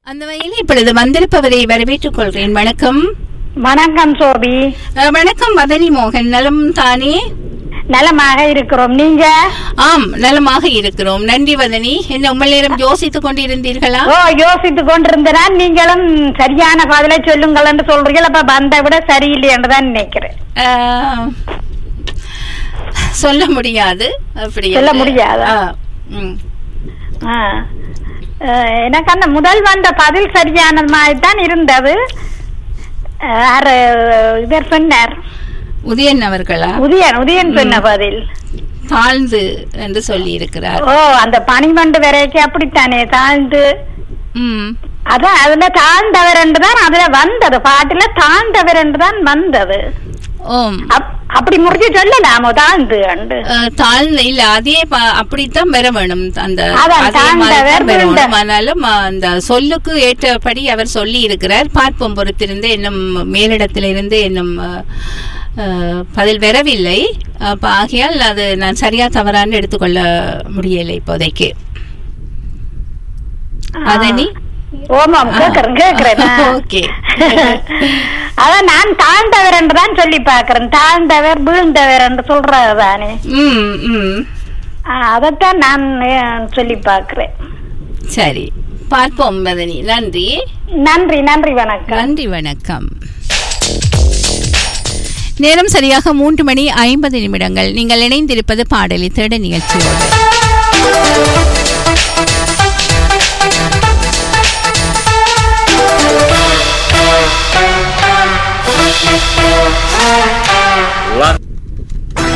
அந்த வகையில் இப்பொழுது வந்திருப்பவரை வரவேற்றுக் கொள்கிறேன் வணக்கம் வணக்கம் சோபி அஹ், வணக்கம் மதனி மோகன் நலம் தானே நலமாக இருக்கிறோம் நீங்க ஆம் நலமாக இருக்கிறோம் நன்றி வதனி என்ன உங்கள் நேரம் யோசித்துக் கொண்டிருந்தீர்களா ஓ யோசித்து கொண்டிருந்தேன் நீங்களும் சரியான பதிலை சொல்லுங்கள் என்று சொல்றீர்கள் அப்ப வந்த விட சரியில்லை என்று தான் நினைக்கிறேன் அஹ், சொல்ல முடியாது அப்படி சொல்ல என்று. முடியாதா? ஆ, ம். ஆ. அஹ், எனக்கு அந்த முதல் வந்த பதில் சரியானது மாதிரி தான் இருந்தது அஹ், யாரு இவர் சொன்னார் உதயன் அவர்களா உதயன் உதயன் சொன்ன பதில் தாழ்ந்து என்று சொல்லி இருக்கிறார் ஓ அந்த பனிமண்டு வரைக்கும் அப்படித்தானே தாழ்ந்து ம் அதான் அதுல தாழ்ந்தவர் என்று தான் அதுல வந்தது பாட்டுல தாழ்ந்தவர் என்று தான் வந்தது ஓம் அப்- அப்படி முடிஞ்சு சொல்லலாமோ தாழ்ந்து அண்டு அஹ், தாழ்ந்த இல்ல அதே ப- அப்படித்தான் பெற வேணும் அந்த அதான் அதே மாதிரி தாழ்ந்தவர் தான் பெற விழுந்த- வேணும் ஆனாலும் அஹ், அந்த சொல்லுக்கு ஏற்றபடி அவர் சொல்லி இருக்கிறார் பார்ப்போம் பொறுத்திருந்து இன்னும் மேலிடத்திலிருந்து இன்னும் அஹ், அஹ், பதில் வரவில்லை அப்ப ஆகையால் அது நான் சரியா தவறான்னு எடுத்துக்கொள்ள முடியலை இப்போதைக்கு அதனி ஓமாம் கேக்குறேன் கேக்குறேன் ஆ. ஓகே. அதான் நான் தாழ்ந்தவர் என்று தான் சொல்லி பாக்குறேன் தாழ்ந்தவர் வீழ்ந்தவர் என்று சொல்றது தானே ம் ம் ஆ, அதைத்தான் நான் அஹ், சொல்லி பாக்குறேன் சரி பார்ப்போம் மதனி நன்றி நன்றி நன்றி வணக்கம் நன்றி வணக்கம் நேரம் சரியாக மூன்று மணி ஐம்பது நிமிடங்கள் நீங்கள் இணைந்திருப்பது பாடலை தேட நிகழ்ச்சியோடு One.